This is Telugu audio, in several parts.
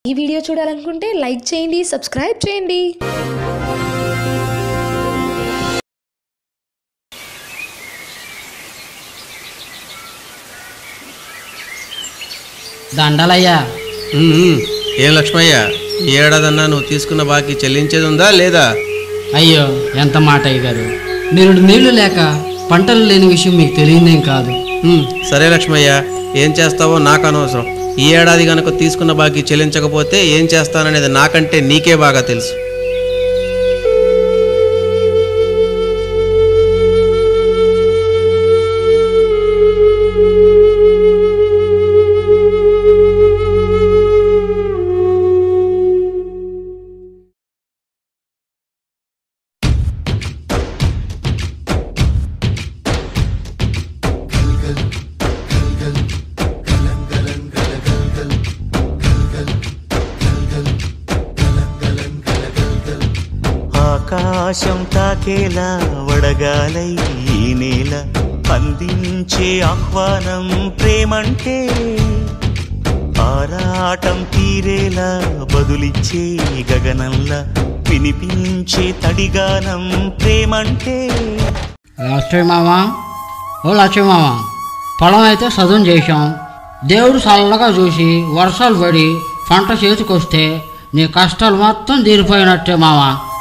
ఈ వీడియో చూడాలనుకుంటే లైక్ చేయండి సబ్స్క్రైబ్ చేయండి దండలయ్యా ఉమ్, ఏం లక్ష్మయ్య ఈ ఏడాదన్నా నువ్వు తీసుకున్న బాకీ చెల్లించేది ఉందా లేదా అయ్యో ఎంత మాట అయ్యగారు మీరు నీళ్లు లేక పంటలు లేని విషయం మీకు తెలియదేం కాదు ఉమ్, సరే లక్ష్మయ్య ఏం చేస్తావో నాకు అనవసరం ఈ ఏడాది గనక తీసుకున్న బాకీ చెల్లించకపోతే ఏం చేస్తాననేది నాకంటే నీకే బాగా తెలుసు ఆకాశం తాకేలా వడగాలై ఈ నేల అందించే ఆహ్వానం ప్రేమంటే ఆరాటం తీరేలా బదులిచ్చే గగనంలా వినిపించే తడిగానం ప్రేమంటే లక్ష్మీ మామ ఓ లక్ష్మీ మామ పొలం అయితే సదును చేశాం దేవుడు చల్లగా చూసి వర్షాలు పడి పంట చేతికొస్తే నీ కష్టాలు మొత్తం తీరిపోయినట్టే మామ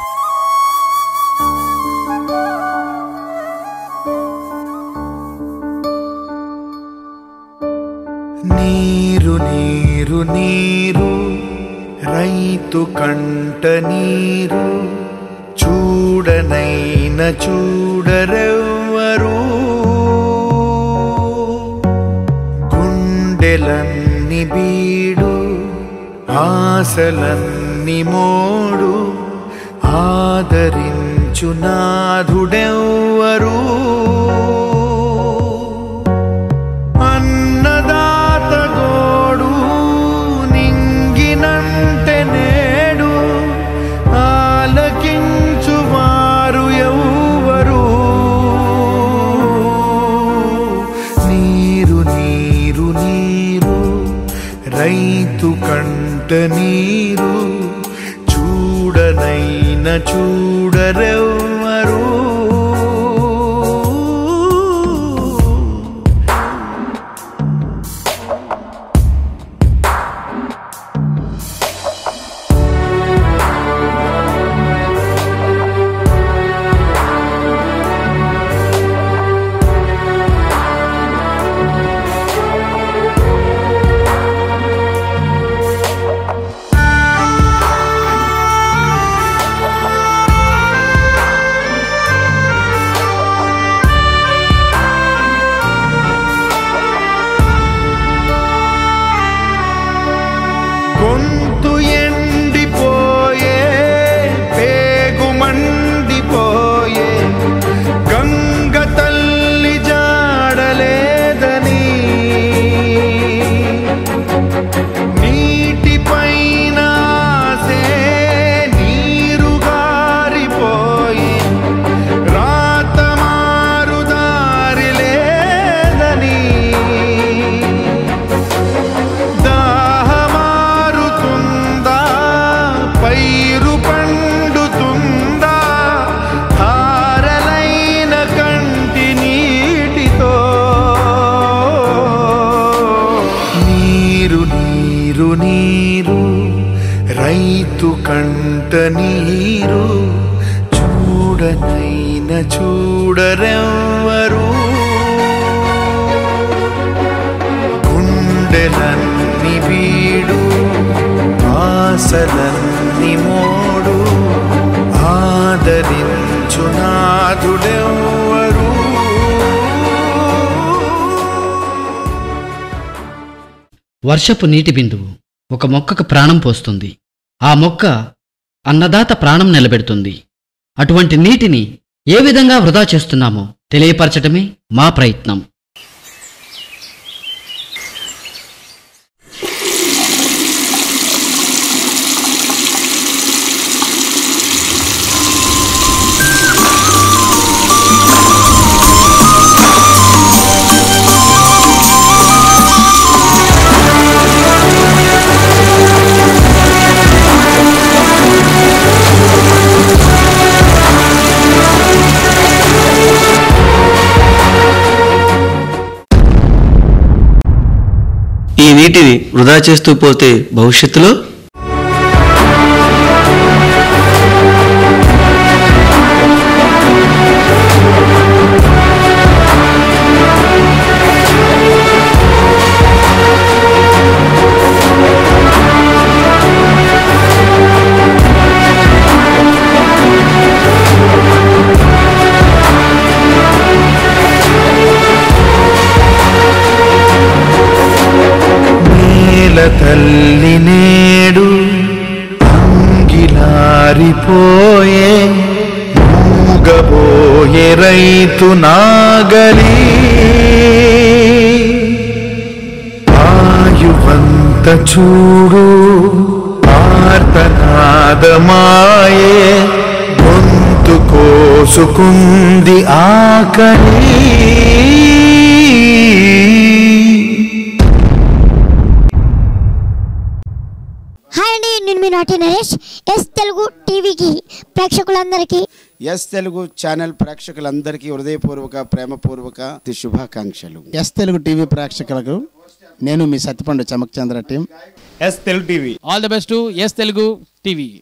నీరు నీరు నీరు రైతు కంట నీరు చూడనైన చూడరెవ్వరు గుండెలన్ని బీడు ఆశలన్ని మోడు ఆదరించు నాథుడెవ్వరు అన్నదాత గోడు నింగినంటే నేడు ఆలకించు వారు ఎవ్వరు నీరు నీరు నీరు రైతు కంట నీరు చూడనైన చూడరెవ్వరు గొంతు ఎండిపోయే పేగు మండిపోయే గంగ తల్లి జాడలేదని నీటిపైన ఆసే నీరు గారిపోయే రాత మారు దారి లేదని దాహమారుతుందా పైరు పండుతుందా హారలైన కంటి నీటితో నీరు నీరు నీరు రైతు కంట నీరు చూడనైన చూడరెవ్వరు గుండెలన్ని బీడు ఆశలన్ని మోడు ఆదరించు నాథుడెవ్వరు వర్షపు నీటి బిందువు ఒక మొక్కకు ప్రాణం పోస్తుంది ఆ మొక్క అన్నదాత ప్రాణం నిలబెడుతుంది అటువంటి నీటిని ఏ విధంగా వృధా చేస్తున్నామో తెలియపరచటమే మా ప్రయత్నం వృధా చేస్తూ పోతే భవిష్యత్తులో నేల తల్లి నేడు అంగిలారిపోయే మూగబోయే రైతు నాగలి ఆయువంత చూడు ఆర్తనాదమాయే గొంతు కోసుకుంది ఆకలి హాయ్ అండి నేను మీ నాటి నరేష్ ఎస్ తెలుగు టీవీకి ప్రేక్షకులందరికీ ఎస్ తెలుగు ఛానల్ ప్రేక్షకులందరికీ హృదయపూర్వక ప్రేమపూర్వక శుభాకాంక్షలు ఎస్ తెలుగు టీవీ ప్రేక్షకులకు నేను మీ Satyapandu Chammak Chandra team S Telugu TV all the best S Telugu TV